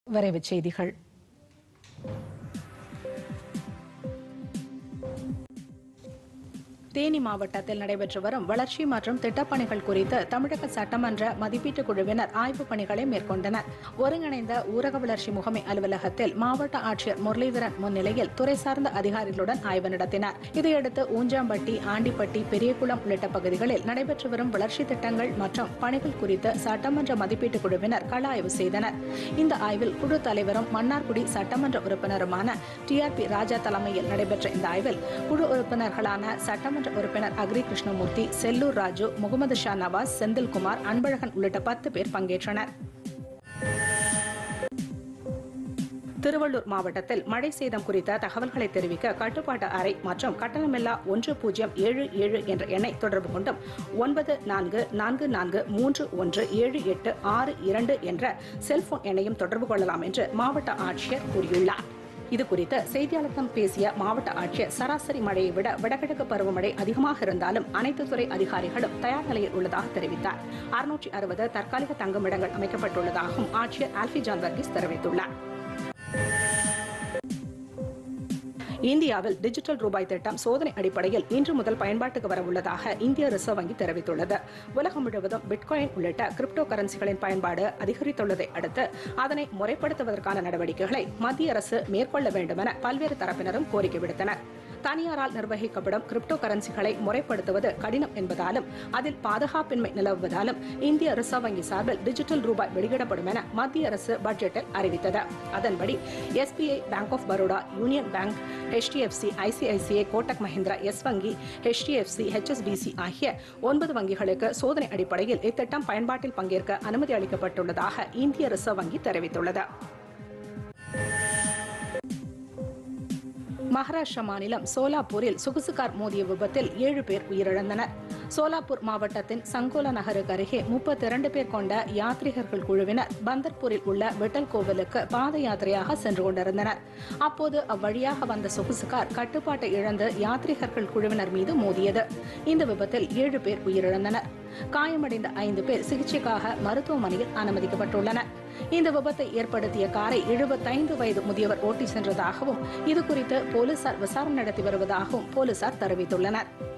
விரைவுச் செய்திகள் தேனி மாவட்டத்தில் நடைபெற்று வரும் வளர்ச்சி மற்றும் திட்டப்பணிகள் குறித்து தமிழக சட்டமன்ற மதிப்பீட்டுக் குழுவினர் ஆய்வுப் பணிகளை மேற்கொண்டனர் ஒருங்கிணைந்த ஊரக வளர்ச்சி முகமை அலுவலகத்தில் மாவட்ட ஆட்சியர் முரளிதரன் முன்னிலையில் துறை சார்ந்த அதிகாரிகளுடன் ஆய்வு நடத்தினார் இதையடுத்து ஊஞ்சாம்பட்டி ஆண்டிப்பட்டி பெரியகுளம் உள்ளிட்ட பகுதிகளில் நடைபெற்று வரும் வளர்ச்சி திட்டங்கள் மற்றும் பணிகள் குறித்து சட்டமன்ற மதிப்பீட்டுக் குழுவினர் கள ஆய்வு செய்தனர் இந்த ஆய்வில் குழு தலைவரும் மன்னார்குடி சட்டமன்ற உறுப்பினருமான டி ஆர் பி ராஜா தலைமையில் நடைபெற்ற இந்த ஆய்வில் குழு உறுப்பினர்களான சட்டமன்ற உறுப்பினர் அக்ரி கிருஷ்ணமூர்த்தி செல்லூர் ராஜு முகமது ஷா நவாஸ் செந்தில்குமார் அன்பழகன் உள்ளிட்ட பத்து பேர் பங்கேற்றனர் திருவள்ளூர் மாவட்டத்தில் மழை சேதம் குறித்த தகவல்களை தெரிவிக்க கட்டுப்பாட்டு அறை மற்றும் கட்டணமில்லா ஒன்று பூஜ்ஜியம் ஏழு ஏழு என்ற எண்ணை தொடர்பு கொண்டும் ஒன்பது நான்கு நான்கு நான்கு மூன்று ஒன்று ஏழு எட்டு ஆறு இரண்டு என்ற செல்போன் எண்ணையும் தொடர்பு கொள்ளலாம் என்று மாவட்ட ஆட்சியர் கூறியுள்ளார் இதுகுறித்து செய்தியாளர்களிடம் பேசிய மாவட்ட ஆட்சியர் சராசரி மழையை விட வடகிழக்கு பருவமழை அதிகமாக இருந்தாலும் அனைத்து துறை அதிகாரிகளும் தயார் நிலையில் உள்ளதாக தெரிவித்தார் அறுநூற்றி அறுபது தற்காலிக தங்குமிடங்கள் அமைக்கப்பட்டுள்ளதாகவும் ஆட்சியர் ஆல்பி ஜான் வர்கீஸ் தெரிவித்துள்ளார் இந்தியாவில் டிஜிட்டல் ரூபாய் திட்டம் சோதனை அடிப்படையில் இன்று முதல் பயன்பாட்டுக்கு வர உள்ளதாக இந்திய ரிசர்வ் வங்கி தெரிவித்துள்ளது உலகம் முழுவதும் பிட்காயின் உள்ளிட்ட கிரிப்டோ கரன்சிகளின் பயன்பாடு அதிகரித்துள்ளதை அடுத்து அதனை முறைப்படுத்துவதற்கான நடவடிக்கைகளை மத்திய அரசு மேற்கொள்ள வேண்டும் என பல்வேறு தரப்பினரும் கோரிக்கை விடுத்தனர் தனியாரால் நிர்வகிக்கப்படும் கிரிப்டோ கரன்சிகளை முறைப்படுத்துவது கடினம் என்பதாலும் அதில் பாதுகாப்பின்மை நிலவுவதாலும் இந்திய ரிசர்வ் வங்கி சார்பில் டிஜிட்டல் ரூபாய் வெளியிடப்படும் என மத்திய அரசு பட்ஜெட்டில் அறிவித்தது அதன்படி SBI Bank of Baroda Union Bank HDFC ICICI Kotak Mahindra Yes வங்கி ஹெச்டிஎஃப்சி ஹெச்எஸ்பிசி ஆகிய ஒன்பது வங்கிகளுக்கு சோதனை அடிப்படையில் இத்திட்டம் பயன்பாட்டில் பங்கேற்க அனுமதி அளிக்கப்பட்டுள்ளதாக இந்திய ரிசர்வ் வங்கி தெரிவித்துள்ளது மகாராஷ்டிரா மாநிலம் சோலாப்பூரில் சொகுசு கார் மோதிய விபத்தில் ஏழு பேர் உயிரிழந்தனர் சோலாப்பூர் மாவட்டத்தின் சங்கோலா நகருக்கு அருகே முப்பத்தி இரண்டு பேர் கொண்ட யாத்ரீகர்கள் குழுவினர் பந்தர்பூரில் உள்ள விட்டல் கோவிலுக்கு பாத யாத்திரையாக சென்று கொண்டிருந்தனர் அப்போது அவ்வழியாக வந்த சொகுசு கார் கட்டுப்பாட்டை இழந்து யாத்ரீகர்கள் குழுவினர் மீது மோதியது இந்த விபத்தில் ஏழு பேர் உயிரிழந்தனர் காயமடைந்த ஐந்து பேர் சிகிச்சைக்காக மருத்துவமனையில் அனுமதிக்கப்பட்டுள்ளனர் இந்த விபத்தை ஏற்படுத்திய காரை எழுபத்தைந்து வயது முதியவர் ஓட்டி சென்றதாகவும் இதுகுறித்து போலீசார் விசாரணை நடத்தி வருவதாகவும் போலீசார் தெரிவித்துள்ளனர்